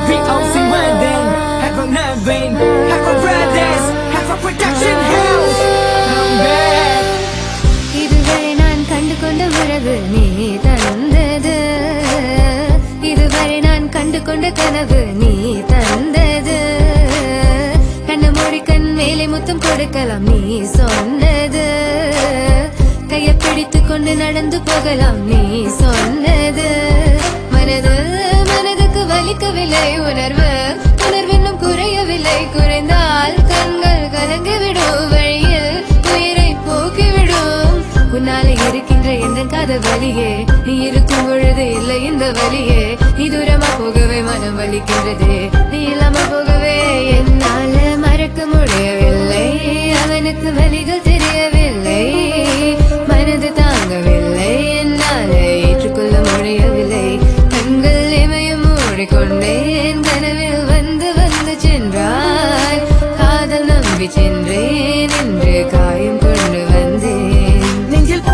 HVOC London, have a Navin, have a Brothers, have a production house. I'm back. இதுவரை நான் கண்டு கொண்ட உறவு நீ தந்தது இதுவரை நான் கண்டு கொண்ட கனவு நீ தந்தது கண்ண மூடி கண் மேலே முத்தம் கொடுக்கலாம் நீ சொன்னது கைய பிடித்து கொண்டு நடந்து போகலாம் நீ சொன்னது மனது மனதுக்கு வலிக்கவில்லை உணர்வு உணர்வின்னும் குறையவில்லை குறைந்தால் கண்கள் கலங்கிவிடும் வழியில் உயிரை போக்கிவிடும் உன்னாலே இருக்கின்ற எந்த காதல் வலியே நீ இருக்கும் பொழுது இல்லை இந்த வலியே நீ தூரமா போகவே மனம் வலிக்கின்றது நீ இல்லாம போகவே என்னால மறக்க முடியவில்லை அவனுக்கு வலிகள் தெரியவில்லை மனது தாங்கவில்லை என்னால ஏற்றுக்கொள்ள முடியவில்லை கண்கள் இமயம் மூடிக்கொண்டேன் கனவில் வந்து வந்து சென்றாய் காதல் நம்பி சென்றேன் என்று காயம் கொண்டு வந்தேன் நெஞ்சில்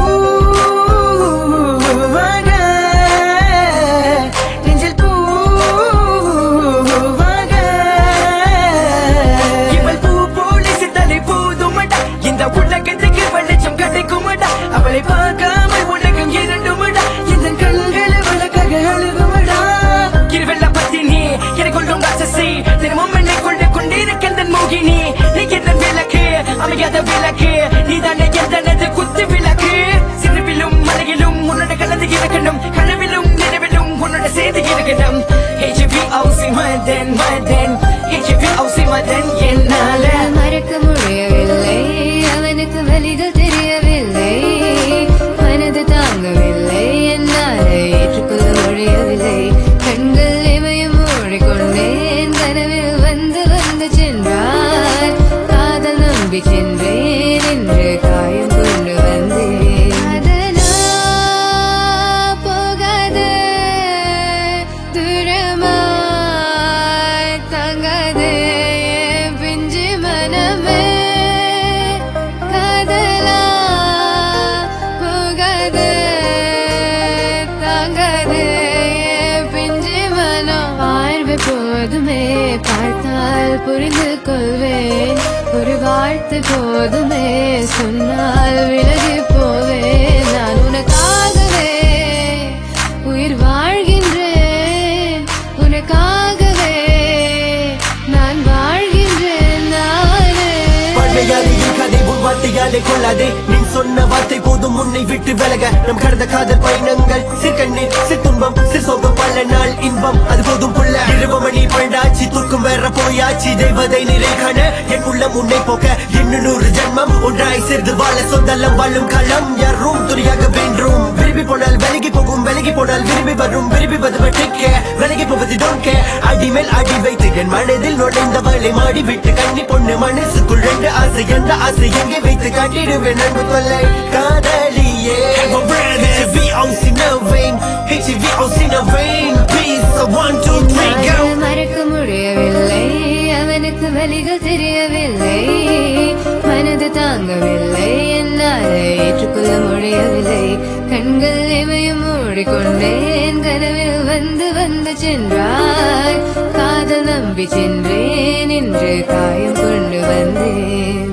பூவாக நெஞ்சில் பூவாக இவள் பூ போல சித்தலை போதுமடா இந்த உலகத்துக்கு வெளிச்சம் கிடைக்குமடா அவளை பார்க்காமல் உலகம் இரண்டுமடா இந்த கண்களை உலகாக அழுகுமடா இருவெல்ல பத்தினி எனக்குள்ளும் ராசசி தினமும் என்னை கொண்டு கொண்டிருக்கின்ற மோகினி நீ என்ன விளக்கு அமையாத விளக்கு நீதானே எந்தனது குத்து விளக்கு சிறுவிலும் மலையிலும் உன்னோட கலந்து இருக்கணும் கனவிலும் நினைவிலும் உன்னோட சேர்ந்து இருக்கணும் HVOC மதன் மதன் HVOC மதன் என்னால மறக்க முடியவில்லை அவனுக்கு வலிகள் தெரியவில்லை மனது தாங்கவில்லை என்னால் ஏற்றுக்கொள்ள முடியவில்லை கண்கள் இமயம் மூடிக்கொண்டேன் கனவில் வந்து வந்து சென்றார் காதல் நம்பி சென்றேன் என்று காயம் கொண்டு வந்தேன் அதனா போகாதே தூரமாய் தங்காதே என் பிஞ்சு மனமே காதலா போகாதே தாங்காதே என் பிஞ்சு மனம் வாழ்வு போதுமே பார்த்தால் புரிந்து கொள்வேன் ஒரு வார்த்தை போதுமே சொன்னால் விலகி போவேன் நான் உனக்காகவே உயிர் வாழ்கின்றேன் உனக்காகவே நான் வாழ்கின்றேன் நானே பழையாதையில் கதை உன் வார்த்தையாலே கொள்ளாதே நீ சொன்ன வார்த்தை போதும் உன்னை விட்டு விலக நம் கடந்த காதல் பயணங்கள் சிற்கண்ணீர் சித்துன்பம் சிற்சோகம் பல நாள் இன்பம் அது போதும் புள்ள இருபமணி பண்டாச்சி தூக்கம் வேற போயாச்சி தெய்வதை நிலை காண என் உள்ளம் உன்னை போக்க இன்னும் நூறு ஜென்மம் ஒன்றாய் சேர்ந்து வாழ சொந்தலம் வாழும் களம் யாரும் துணியாக வென்றும் விரும்பி போனால் விலகி போகும் விலகி போனால் விரும்பி வரும் விரும்பி வருவ டேக் விலகி போவது டோன்ட் கே அடி மேல் அடி வைத்து என் மனதில் நுழைந்தவளை மாடி விட்டு கண்ணி பொண்ணு மனசுக்குள் ரெண்டு ஆசை எந்த ஆசை எங்கே வைத்து காட்டிடுவேன் அன்பு தொல்லை காதலியே HVOC no vein HVOC no vein Please so one two three go என்னால் மறக்க முடியவில்லை அவனுக்கு வலிகள் தெரியவில்லை மனது தாங்கவில்லை என்னால் ஏற்றுக்கொள்ள முடியவில்லை கண்கள் இமயம் மூடிக்கொண்டேன் கனவில் வந்து வந்து சென்றாய் காதல் நம்பி சென்றேன் என்று காயம் கொண்டு வந்தேன்